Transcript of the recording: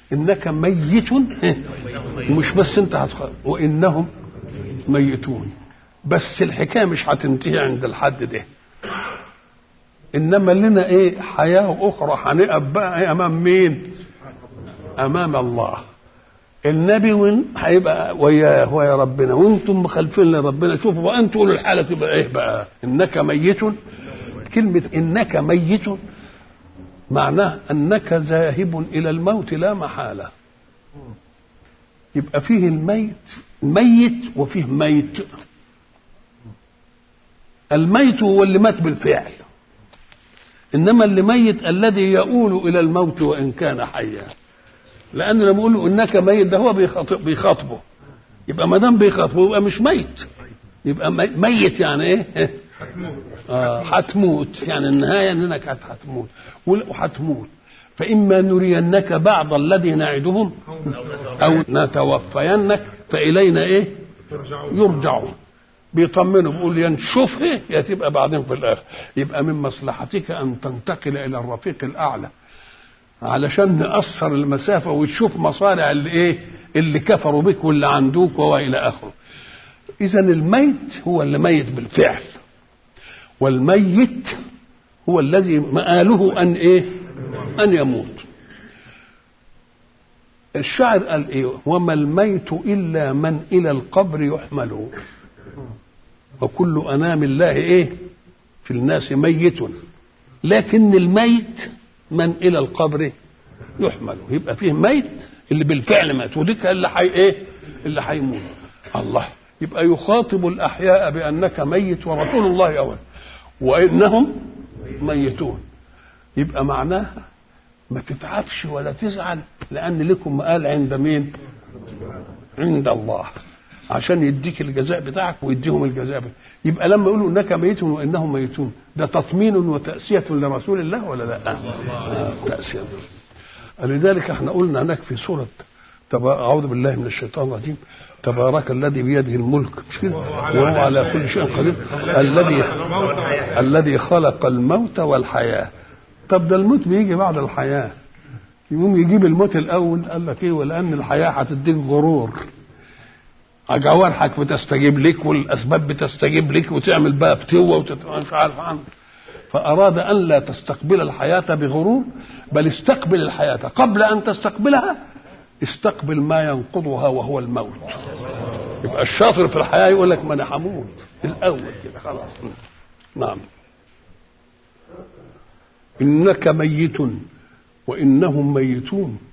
انك ميت ومش بس انت هتخ... وانهم ميتون بس الحكايه مش هتنتهي عند الحد ده انما لنا ايه حياه اخرى هنقف بقى امام مين امام الله النبي وين هيبقى وياه ويا ربنا وانتم مخالفين لربنا شوفوا بقى انتوا قولوا الحاله تبقى ايه بقى انك ميت كلمه انك ميت معناه انك ذاهب الى الموت لا محاله يبقى فيه الميت ميت وفيه ميت الميت هو اللي مات بالفعل انما اللي ميت الذي يؤول الى الموت وان كان حيا لانه لما يقول له انك ميت ده هو بيخاطب بيخاطبه يبقى ما دام بيخاطبه يبقى مش ميت يبقى ميت يعني ايه آه هتموت يعني النهايه انك هتموت وهتموت فاما نرينك بعض الذي نعدهم او نتوفينك فالينا ايه يرجعون بيطمنوا بيقول يا نشوفها يا تبقى بعدين في الاخر يبقى من مصلحتك ان تنتقل الى الرفيق الاعلى علشان نقصر المسافه وتشوف مصارع اللي ايه اللي كفروا بك واللي عندوك والى اخره اذا الميت هو اللي ميت بالفعل والميت هو الذي مآله ان ايه ان يموت الشاعر قال ايه وما الميت الا من الى القبر يحمل وكل انام الله ايه في الناس ميت لكن الميت من الى القبر يحمل يبقى فيه ميت اللي بالفعل مات وديك اللي حي ايه اللي هيموت الله يبقى يخاطب الاحياء بانك ميت ورسول الله اول وانهم ميتون يبقى معناها ما تتعبش ولا تزعل لان لكم مقال عند مين عند الله عشان يديك الجزاء بتاعك ويديهم الجزاء بتاعك. يبقى لما يقولوا انك ميت وانهم ميتون ده تطمين وتاسيه لرسول الله ولا لا؟ آه تاسيه لذلك احنا قلنا هناك في سوره اعوذ بالله من الشيطان الرجيم تبارك الذي بيده الملك مش كده وهو على كل شيء قدير الذي الذي خلق الموت والحياه طب ده الموت بيجي بعد الحياه يقوم يجيب الموت الاول قال لك ايه ولان الحياه هتديك غرور جوارحك بتستجيب لك والاسباب بتستجيب لك وتعمل بقى فتوه مش عارف عنه فاراد ان لا تستقبل الحياه بغرور بل استقبل الحياه قبل ان تستقبلها استقبل ما ينقضها وهو الموت يبقى الشاطر في الحياه يقول لك ما انا هموت الاول كده خلاص نعم انك ميت وانهم ميتون